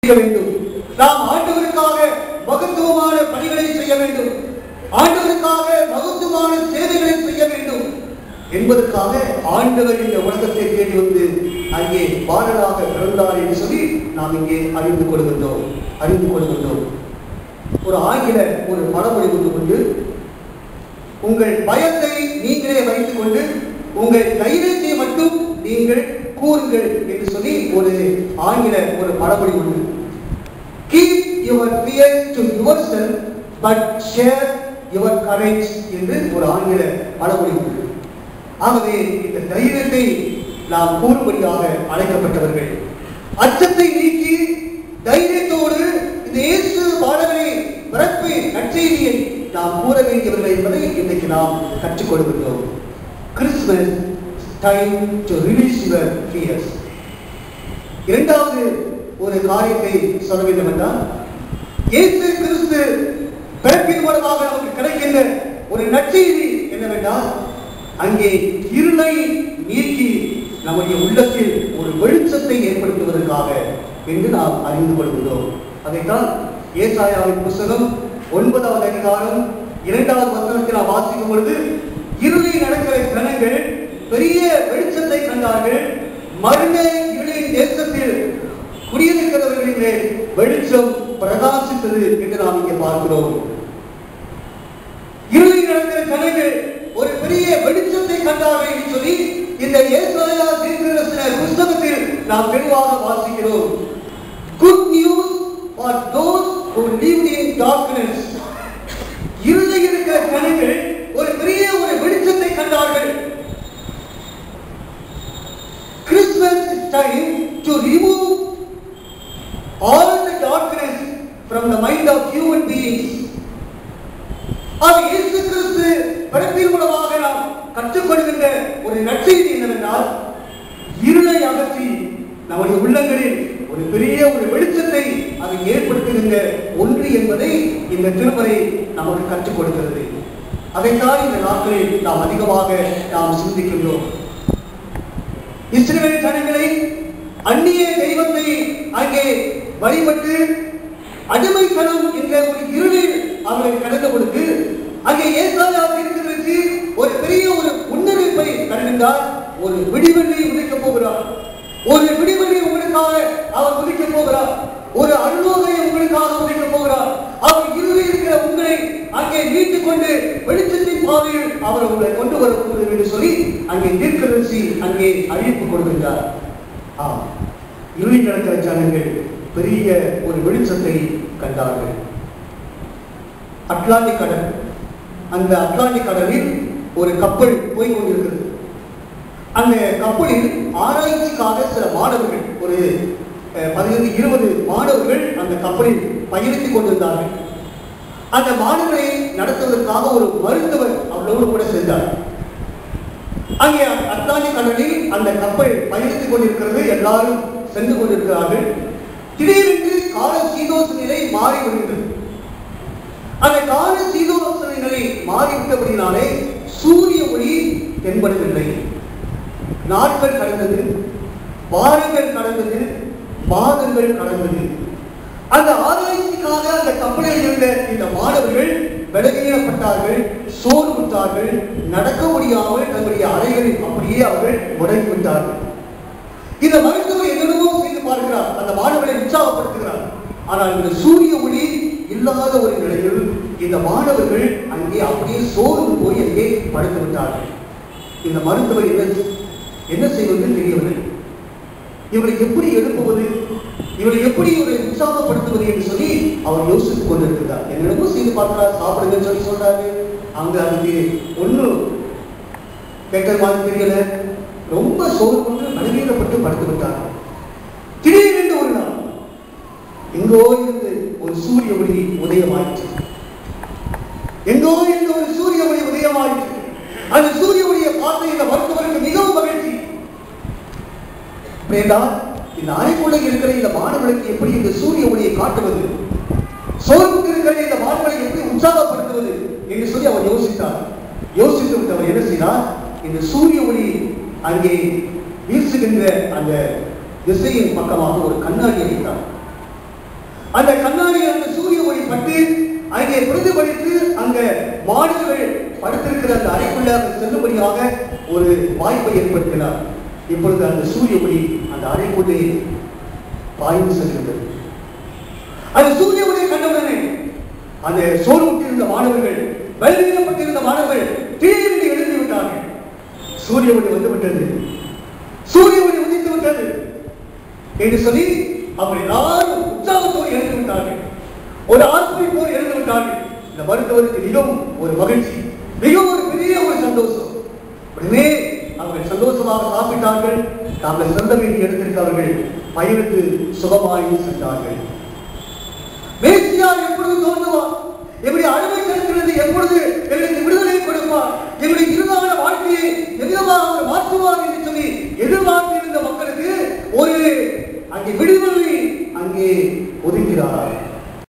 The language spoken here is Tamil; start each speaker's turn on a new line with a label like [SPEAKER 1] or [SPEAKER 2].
[SPEAKER 1] செய்ய வேண்டும் நாம் ஆண்டவருக்காக மகத்துவமான பணிகளை செய்ய வேண்டும் ஆண்டவருக்காக மகத்துவமான சேவைகளை செய்ய வேண்டும் என்பதற்காக ஆண்டவர் இந்த உலகத்தை தேடி வந்து அங்கே பாலனாக பிறந்தார் என்று சொல்லி நாம் இங்கே அறிந்து கொள்கின்றோம் அறிந்து கொள்கின்றோம் ஒரு ஆங்கில ஒரு பழமொழி கொண்டு கொண்டு உங்கள் பயத்தை நீங்களே வைத்துக் கொண்டு உங்கள் தைரியத்தை மட்டும் நீங்கள் கூறுங்கள் என்று சொல்லி ஒரு ஆங்கில ஒரு பழமொழி உண்டு keep your fear to yourself but share your courage என்று ஒரு ஆங்கில பழமொழி உண்டு ஆகவே இந்த தைரியத்தை நாம் கூறும்படியாக அழைக்கப்பட்டவர்கள் அச்சத்தை நீக்கி தைரியத்தோடு இந்த இயேசு பாடலை பிறப்பு நற்செய்தியை நாம் கூற வேண்டியவர்கள் என்பதை இன்றைக்கு நாம் கற்றுக் கொடுக்கின்றோம் Christmas time to release your fears இரண்டாவது ஒரு காரியத்தை சொல்ல வேண்டும் என்றால் இயேசு கிறிஸ்து பிறப்பின் மூலமாக நமக்கு கிடைக்கின்ற ஒரு நற்செய்தி என்னவென்றால் அங்கே இருளை நீக்கி நம்முடைய உள்ளத்தில் ஒரு வெளிச்சத்தை ஏற்படுத்துவதற்காக என்று நாம் அறிந்து கொள்கிறோம் அதைத்தான் ஏசாயாவின் புஸ்தகம் ஒன்பதாவது அதிகாரம் இரண்டாவது வசனத்தில் நாம் வாசிக்கும் பொழுது இருளில் நடக்கிற ஜனங்கள் பெரிய வெளிச்சத்தை கண்டார்கள் மரண இருளின் தேசத்தில் குடியிருக்கிறவர்களிலே வெளிச்சம் பிரகாசித்தது என்று நாம் இங்கே பார்க்கிறோம் இருளில் நடக்கிற ஜனங்கள் ஒரு பெரிய வெளிச்சத்தை கண்டார்கள் என்று சொல்லி இந்த ஏசாயா தீர்க்கதரிசன புஸ்தகத்தில் நாம் தெளிவாக வாசிக்கிறோம் good news for those who lived in darkness இருளில் இருக்கிற ஜனங்கள் ஒரு பெரிய ஒரு வெளிச்சத்தை கண்டார்கள் Christmas is time to remove all the darkness from the mind of human beings. ஆக இயேசு கிறிஸ்து பிறப்பின் மூலமாக நாம் கற்றுக்கொள்கின்ற ஒரு நற்செய்தி என்னவென்றால் இருளை அகற்றி நம்முடைய உள்ளங்களில் ஒரு பெரிய ஒரு வெளிச்சத்தை அதை ஏற்படுத்துகின்ற ஒன்று என்பதை இந்த திருமறை நமக்கு கற்றுக் கொடுக்கிறது அதைத்தான் இந்த நாட்களில் நாம் அதிகமாக நாம் சிந்திக்கின்றோம் இஸ்ரவேல் ஜனங்களை அந்நிய தெய்வத்தை அங்கே வழிபட்டு அடிமைத்தனம் என்ற ஒரு இருளில் அவர்களை கடந்த பொழுது அங்கே ஏசாயா இருக்கிறதற்கு ஒரு பெரிய ஒரு முன்னறிவிப்பை கண்டிருந்தார் ஒரு விடிவெள்ளி உதிக்கப் போகிறார் ஒரு விடிவெள்ளி உங்களுக்காக அவர் உதிக்கப் போகிறார் ஒரு அருளோகை உங்களுக்காக உதிக்கப் போகிறார் அவர் இருளில் இருக்கிற உங்களை அங்கே மீட்டுக் கொண்டு வெளிச்சத்தின் பாதையில் அவர் உங்களை கொண்டு வர போகிறது என்று சொல்லி அங்கே தீர்க்கதரிசி அங்கே அழைப்பு கொடுக்கின்றார் ஆம் இருளில் நடக்கிற ஜனங்கள் பெரிய ஒரு வெளிச்சத்தை கண்டார்கள் அட்லாண்டிக் கடல் அந்த அட்லாண்டிக் கடலில் ஒரு கப்பல் போய் கொண்டிருக்கிறது அந்த கப்பலில் ஆராய்ச்சிக்காக சில மாணவர்கள் ஒரு அஹ், பதினைந்து இருபது மாணவர்கள் அந்த கப்பலில் பயணித்துக் கொண்டிருந்தார்கள் அந்த மாணவர்களை நடத்துவதற்காக ஒரு மருத்துவர் அவர்களோடு கூட சென்றார் அங்கே அட்லாண்டிக் கடலில் அந்த கப்பல் பயணித்துக் கொண்டிருக்கிறது எல்லாரும் சென்று கொண்டிருக்கிறார்கள் திடீரென்று கால சீதோச நிலை மாறி வருகின்றது அந்த கால சீதோச நிலை மாறிவிட்டபடினாலே சூரிய ஒளி தென்படவில்லை நாட்கள் கடந்தது வாரங்கள் கடந்தது மாதங்கள் கடந்தது அந்த ஆராய்ச்சிக்காக அந்த கப்பலில் இருந்த இந்த மாணவர்கள் விலகீனப்பட்டார்கள் சோர்வுற்றார்கள் நடக்க முடியாமல் தங்களுடைய அறைகளில் அப்படியே அவர்கள் முடங்கி விட்டார்கள் இந்த மருத்துவர் என்னென்னவோ செய்து பார்க்கிறார் அந்த மாணவரை உற்சாகப்படுத்துகிறார் ஆனால் இந்த சூரிய ஒளி இல்லாத ஒரு நிலையில் இந்த மாணவர்கள் அங்கே அப்படியே சோர்ந்து போய் அங்கே படுத்து விட்டார்கள் இந்த மருத்துவர் என்ன என்ன செய்வது தெரியவில்லை இவரை எப்படி எழுப்புவது இவரை எப்படி இவரை உற்சாகப்படுத்துவது என்று சொல்லி அவர் யோசித்துக் கொண்டிருக்கிறார் என்னென்னமோ செய்து பார்க்கிறார் சாப்பிடுங்கன்னு சொல்லி சொல்றாரு அங்க அதுக்கு ஒன்றும் கேட்கிற மாதிரி தெரியல ரொம்ப சோறு கொண்டு பலவீனப்பட்டு படுத்து விட்டார் திடீரென்று ஒரு நாள் எங்கோ இருந்து ஒரு சூரிய ஒளி உதயமாயிற்று எங்கோ இருந்து ஒரு சூரிய ஒளி உதயமாயிற்று அந்த சூரிய ஒளியை பார்த்து இந்த மருத்துவருக்கு மிகவும் மகிழ்ச்சி அப்படின்னா இந்த அறைக்குள்ள இருக்கிற இந்த மாணவர்களுக்கு எப்படி இந்த சூரிய ஒளியை காட்டுவது சோர்வுக்கு இருக்கிற இந்த மாணவர்களை எப்படி உற்சாகப்படுத்துவது என்று சொல்லி அவர் யோசித்தார் யோசித்து விட்டு அவர் என்ன செய்தார் இந்த சூரிய ஒளி அங்கே வீசுகின்ற அந்த திசையின் பக்கமாக ஒரு கண்ணாடி அடித்தார் அந்த கண்ணாடியில் அந்த சூரிய ஒளி பட்டு அங்கே பிரதிபலித்து அங்க மாடுகள் படுத்திருக்கிற அந்த அறைக்குள்ளாக செல்லும்படியாக ஒரு வாய்ப்பை ஏற்படுத்தினார் இப்பொழுது அந்த சூரிய ஒளி அந்த அறைக்குள்ளே பாய்ந்து செல்கின்றது அந்த சூரிய ஒளியை கண்டவுடனே அந்த சோர்வுற்றிருந்த மாணவர்கள் பலவீனப்பட்டிருந்த மாணவர்கள் தீவிர எழுந்து விட்டார்கள் சூரிய ஒளி வந்து விட்டது சூரிய ஒளி உதித்து விட்டது என்று சொல்லி அவர் எல்லாரும் உற்சாகத்தோடு எழுந்து விட்டார்கள் ஒரு ஆத்மை போல் எழுந்து விட்டார்கள் இந்த மருத்துவருக்கு மிகவும் ஒரு மகிழ்ச்சி மிகவும் ஒரு பெரிய ஒரு சந்தோஷம் உடனே அவர்கள் சந்தோஷமாக சாப்பிட்டார்கள் தாங்கள் சிறந்த வேண்டி எடுத்திருக்கார்கள் பயணித்து சுகமாய் சென்றார்கள் மேசியார் எப்பொழுது தோன்றுவார் எப்படி அழுவை தருகிறது எப்பொழுது எங்களுக்கு விடுதலை கொடுப்பார் எங்களுடைய இருதான வாழ்க்கையை எவ்விதமாக அவர் மாற்றுவார் என்று சொல்லி எதிர்பார்த்திருந்த மக்களுக்கு ஒரு அங்கே விடுதலை அங்கே ஒதுக்கிறார்